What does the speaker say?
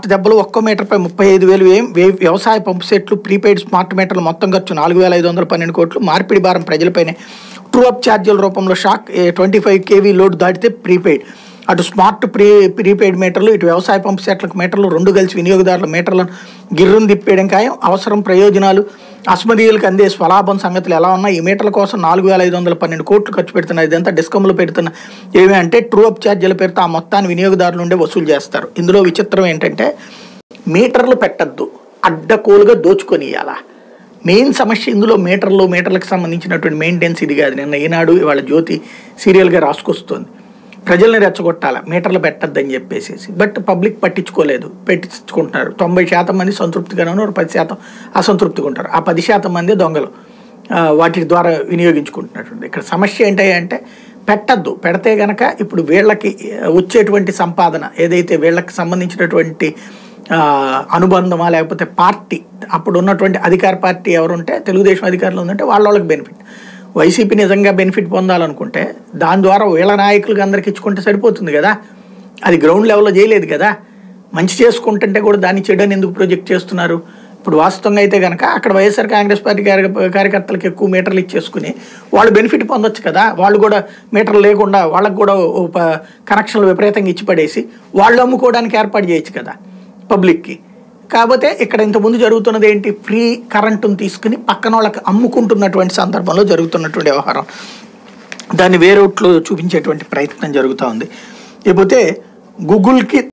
దెబ్బలు ఒక్కో మీటర్పై ముప్పై ఐదు వేలు వ్యయం వే- వ్యవసాయ పంపు సెట్లు ప్రీపెయిడ్ స్మార్ట్ మీటర్లు మొత్తం ఖర్చు నాలుగు వేల ఐదు వందల పన్నెండు కోట్లు మార్పిడి భారం ప్రజలపైనే ట్రూ అప్ ఛార్జీల రూపంలో shock twenty five KV load దాటితే ప్రీపెయిడ్ అటు స్మార్ట్ ప్రీ ప్రీపెయిడ్ మీటర్లు ఇటు వ్యవసాయ పంపు సెట్లకు మీటర్లు రెండు కలిసి వినియోగదారుల మీటర్లను గిర్రును తిప్పేయడం ఖాయం అవసరం ప్రయోజనాలు అస్మదీయులకు అందే స్వలాభం సంగతులు ఎలా ఉన్నాయి ఈ మీటర్ల కోసం నాలుగు వేల ఐదు వందల పన్నెండు కోట్లు ఖర్చు పెడుతున్నారు ఇదంతా డిస్కంలో పెడుతున్న ఏమి అంటే ట్రూ అప్ ఛార్జీల పేరుతో ఆ మొత్తాన్ని వినియోగదారుల నుండే వసూలు చేస్తారు ఇందులో విచిత్రం ఏంటంటే మీటర్లు పెట్టద్దు అడ్డకోలుగా దోచుకొని ఇవ్వాలా మెయిన్ సమస్య ఇందులో మీటర్లు మీటర్లకు సంబంధించినటువంటి మెయింటెనెన్స్ ఇది కాదు నిన్న ఈనాడు ఇవాళ జ్యోతి సీరియల్గా రాసుకొస్తుంది ప్రజల్ని రెచ్చగొట్టాల మీటర్లు పెట్టద్దని చెప్పేసి బట్ పబ్లిక్ పట్టించుకోలేదు పెట్టించుకుంటున్నారు తొంభై శాతం మంది సంతృప్తిగానే ఉన్నారు పది శాతం అసంతృప్తిగా ఉంటారు ఆ పది శాతం మంది దొంగలు ఆ, వాటి ద్వారా వినియోగించుకుంటున్నటువంటి ఇక్కడ సమస్య ఏంటి అంటే పెట్టద్దు పెడితే గనక ఇప్పుడు వీళ్ళకి వచ్చేటువంటి సంపాదన ఏదైతే వీళ్ళకి సంబంధించినటువంటి ఆ, అనుబంధమా లేకపోతే పార్టీ అప్పుడు ఉన్నటువంటి అధికార పార్టీ ఎవరుంటే తెలుగుదేశం అధికారులు ఉందంటే వాళ్ళ వాళ్ళకి బెనిఫిట్ వైసీపీ నిజంగా బెనిఫిట్ పొందాలనుకుంటే దాని ద్వారా వీళ్ళ నాయకులకి అందరికి ఇచ్చుకుంటే సరిపోతుంది కదా అది గ్రౌండ్ లెవెల్లో చేయలేదు కదా మంచి చేసుకుంటుంటే కూడా దాన్ని చెడని ఎందుకు ప్రొజెక్ట్ చేస్తున్నారు ఇప్పుడు వాస్తవంగా అయితే కనుక అక్కడ వైఎస్ఆర్ కాంగ్రెస్ పార్టీ కార్య- కార్యకర్తలకు ఎక్కువ మీటర్లు ఇచ్చేసుకుని వాళ్ళు బెనిఫిట్ పొందొచ్చు కదా వాళ్ళు కూడా మీటర్లు లేకుండా వాళ్ళకు కూడా ఓ ప- కనెక్షన్లు విపరీతంగా ఇచ్చి పడేసి వాళ్ళు అమ్ముకోవడానికి ఏర్పాటు చేయొచ్చు కదా పబ్లిక్కి కాకపోతే ఇక్కడ ఇంతకుముందు జరుగుతున్నది ఏంటి ఫ్రీ కరెంటును తీసుకుని పక్కన వాళ్ళకి అమ్ముకుంటున్నటువంటి సందర్భంలో జరుగుతున్నటువంటి వ్యవహారం దాన్ని వేరే రూట్లో చూపించేటువంటి ప్రయత్నం జరుగుతూ ఉంది లేకపోతే గూగుల్కి